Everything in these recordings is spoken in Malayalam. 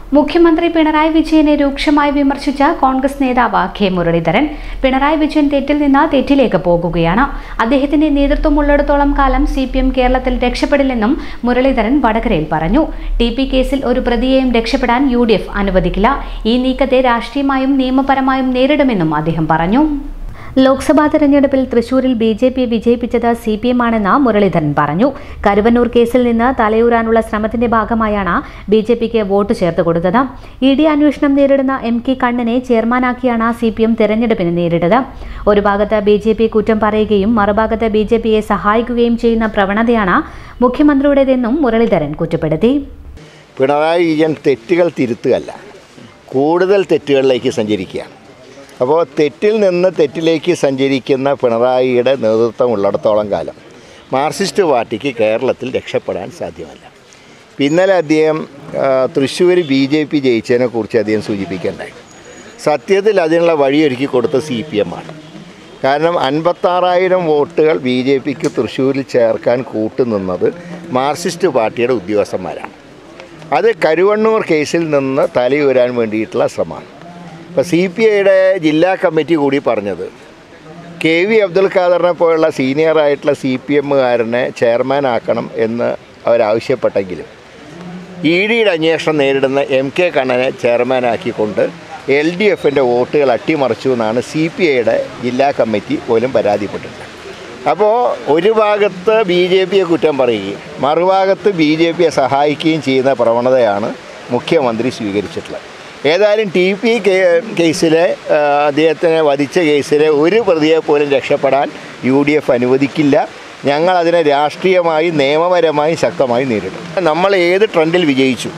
മുഖ്യമന്ത്രി പിണറായി വിജയനെ രൂക്ഷമായി വിമർശിച്ച കോൺഗ്രസ് നേതാവ് കെ മുരളീധരൻ പിണറായി വിജയൻ തെറ്റിൽ നിന്ന് തെറ്റിലേക്ക് പോകുകയാണ് അദ്ദേഹത്തിന്റെ നേതൃത്വം ഉള്ളിടത്തോളം കാലം സി പി എം കേരളത്തിൽ രക്ഷപ്പെടില്ലെന്നും മുരളീധരൻ വടകരയിൽ പറഞ്ഞു ടി പി കേസിൽ ഒരു പ്രതിയെയും രക്ഷപ്പെടാൻ യു ഡി എഫ് അനുവദിക്കില്ല ഈ നീക്കത്തെ രാഷ്ട്രീയമായും നിയമപരമായും നേരിടുമെന്നും അദ്ദേഹം പറഞ്ഞു ലോക്സഭാ തെരഞ്ഞെടുപ്പിൽ തൃശൂരിൽ ബി ജെ പി വിജയിപ്പിച്ചത് സി പി എം ആണെന്ന് മുരളീധരൻ പറഞ്ഞു കരുവന്നൂർ കേസിൽ നിന്ന് തലയൂരാനുള്ള ശ്രമത്തിന്റെ ഭാഗമായാണ് ബി ജെ പിക്ക് വോട്ട് ചേർത്ത് കൊടുത്തത് ഇ ഡി അന്വേഷണം നേരിടുന്ന എം കെ കണ്ണനെ ചെയർമാനാക്കിയാണ് സി പി എം തെരഞ്ഞെടുപ്പിന് നേരിട്ടത് ഒരു ഭാഗത്ത് ബി ജെ പി കുറ്റം പറയുകയും മറുഭാഗത്ത് ബി ജെ പിയെ സഹായിക്കുകയും ചെയ്യുന്ന പ്രവണതയാണ് മുഖ്യമന്ത്രിയുടേതെന്നും മുരളീധരൻ കുറ്റപ്പെടുത്തി പിണറായി വിജയൻ തെറ്റുകൾ തിരുത്തുകയല്ല കൂടുതൽ തെറ്റുകളിലേക്ക് സഞ്ചരിക്കുകയാണ് അപ്പോൾ തെറ്റിൽ നിന്ന് തെറ്റിലേക്ക് സഞ്ചരിക്കുന്ന പിണറായിയുടെ നേതൃത്വം ഉള്ളിടത്തോളം കാലം മാർക്സിസ്റ്റ് പാർട്ടിക്ക് കേരളത്തിൽ രക്ഷപ്പെടാൻ സാധ്യമല്ല ഇന്നലെ അദ്ദേഹം തൃശ്ശൂർ ബി ജെ പി ജയിച്ചതിനെക്കുറിച്ച് അദ്ദേഹം സൂചിപ്പിക്കേണ്ടായി സത്യത്തിൽ അതിനുള്ള വഴിയൊരുക്കി കൊടുത്ത സി പി എം ആണ് കാരണം അൻപത്താറായിരം വോട്ടുകൾ ബി ജെ പിക്ക് തൃശ്ശൂരിൽ ചേർക്കാൻ കൂട്ടുനിന്നത് മാർക്സിസ്റ്റ് പാർട്ടിയുടെ ഉദ്യോഗസ്ഥന്മാരാണ് അത് കരുവണ്ണൂർ കേസിൽ നിന്ന് തലയുരാൻ വേണ്ടിയിട്ടുള്ള ശ്രമമാണ് ഇപ്പോൾ സി പി ഐയുടെ ജില്ലാ കമ്മിറ്റി കൂടി പറഞ്ഞത് കെ വി അബ്ദുൽ ഖാദറിനെ പോലുള്ള സീനിയറായിട്ടുള്ള സി പി എമ്മുകാരനെ ചെയർമാനാക്കണം എന്ന് അവരാവശ്യപ്പെട്ടെങ്കിലും ഇ ഡിയുടെ അന്വേഷണം നേരിടുന്ന എം കെ കണ്ണനെ ചെയർമാനാക്കിക്കൊണ്ട് എൽ ഡി എഫിൻ്റെ വോട്ടുകൾ അട്ടിമറിച്ചു എന്നാണ് സി പി ഐയുടെ ജില്ലാ കമ്മിറ്റി പോലും പരാതിപ്പെട്ടിട്ടുള്ളത് അപ്പോൾ ഒരു ഭാഗത്ത് ബി ജെ പിയെ കുറ്റം പറയുകയും മറുഭാഗത്ത് ബി ജെ പിയെ സഹായിക്കുകയും ചെയ്യുന്ന പ്രവണതയാണ് മുഖ്യമന്ത്രി സ്വീകരിച്ചിട്ടുള്ളത് ഏതായാലും ടി പി കേസിലെ ആ, അദ്ദേഹത്തിനെ വധിച്ച കേസിലെ ഒരു പ്രതിയെ പോലും രക്ഷപ്പെടാൻ യു ഡി എഫ് അനുവദിക്കില്ല ഞങ്ങൾ അതിനെ രാഷ്ട്രീയമായി നിയമപരമായി ശക്തമായി നേരിടും നമ്മൾ ഏത് ട്രെൻഡിൽ വിജയിച്ചു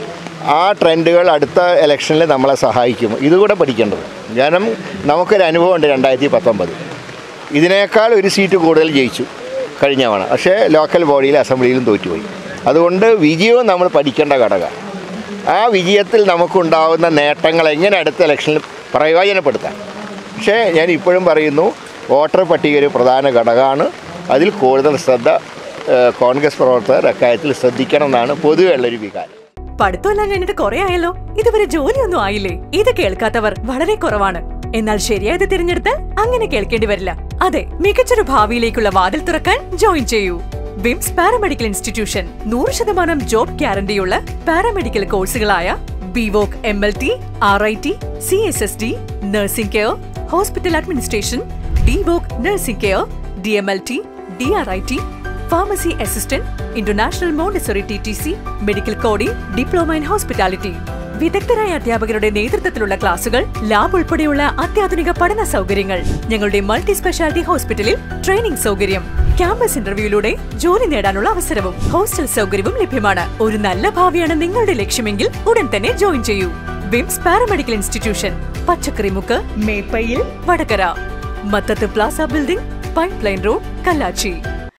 ആ ട്രെൻഡുകൾ അടുത്ത ഇലക്ഷനിൽ നമ്മളെ സഹായിക്കും ഇതുകൂടെ പഠിക്കേണ്ടത് കാരണം നമുക്കൊരു അനുഭവമുണ്ട് രണ്ടായിരത്തി പത്തൊമ്പത് ഇതിനേക്കാൾ ഒരു സീറ്റ് കൂടുതൽ ജയിച്ചു കഴിഞ്ഞ തവണ പക്ഷേ ലോക്കൽ ബോഡിയിൽ അസംബ്ലിയിലും തോറ്റുപോയി അതുകൊണ്ട് വിജയവും നമ്മൾ പഠിക്കേണ്ട ഘടകമാണ് ആ വിജയത്തിൽ നമുക്കുണ്ടാകുന്ന നേട്ടങ്ങൾ എങ്ങനെ അടുത്ത ഇലക്ഷനിൽ പ്രയോജനപ്പെടുത്താം പക്ഷേ ഞാൻ ഇപ്പോഴും പറയുന്നു വോട്ടർ പട്ടിക ഒരു പ്രധാന ഘടകമാണ് അതിൽ കൂടുതൽ ശ്രദ്ധ ഏഹ്, കോൺഗ്രസ് പ്രവർത്തകർ അക്കാര്യത്തിൽ ശ്രദ്ധിക്കണം എന്നാണ് പൊതുവെയുള്ളൊരു വികാരം പഠിത്തമെല്ലാം കഴിഞ്ഞിട്ട് കുറെ ആയല്ലോ ഇതുവരെ ജോലിയൊന്നും ആയില്ലേ ഇത് കേൾക്കാത്തവർ വളരെ കുറവാണ് എന്നാൽ ശരിയായത് തിരഞ്ഞെടുത്താൽ അങ്ങനെ കേൾക്കേണ്ടി വരില്ല അതെ മികച്ചൊരു ഭാവിയിലേക്കുള്ള വാതിൽ തുറക്കാൻ ജോയിൻ ചെയ്യൂ വിംസ് പാരാമെഡിക്കൽ ഇൻസ്റ്റിറ്റ്യൂഷൻ നൂറ് ശതമാനം ജോബ് ഗ്യാരണ്ടിയുള്ള പാരാമെഡിക്കൽ കോഴ്സുകളായ BVoc M L T R I T C S S D nursing care hospital administration DVoc nursing care D M L T D R I T pharmacy assistant international Montessori T T C medical coding diploma in hospitality വിദഗ്ധരായ അധ്യാപകരുടെ നേതൃത്വത്തിലുള്ള ക്ലാസുകൾ ലാബ് ഉൾപ്പെടെയുള്ള അത്യാധുനിക പഠന സൗകര്യങ്ങൾ ഞങ്ങളുടെ മൾട്ടി സ്പെഷ്യാലിറ്റി ഹോസ്പിറ്റലിൽ ട്രെയിനിംഗ് സൗകര്യം ക്യാമ്പസ് ഇന്റർവ്യൂയിലൂടെ ജോലി നേടാനുള്ള അവസരവും ഹോസ്റ്റൽ സൗകര്യവും ലഭ്യമാണ് ഒരു നല്ല ഭാവിയാണ് നിങ്ങളുടെ ലക്ഷ്യമെങ്കിൽ ഉടൻ തന്നെ ജോയിൻ ചെയ്യൂ വിംസ് paramedical institution Pachakkarimukku Meppayil Vadakara Mathath plaza building pipeline road Kallachi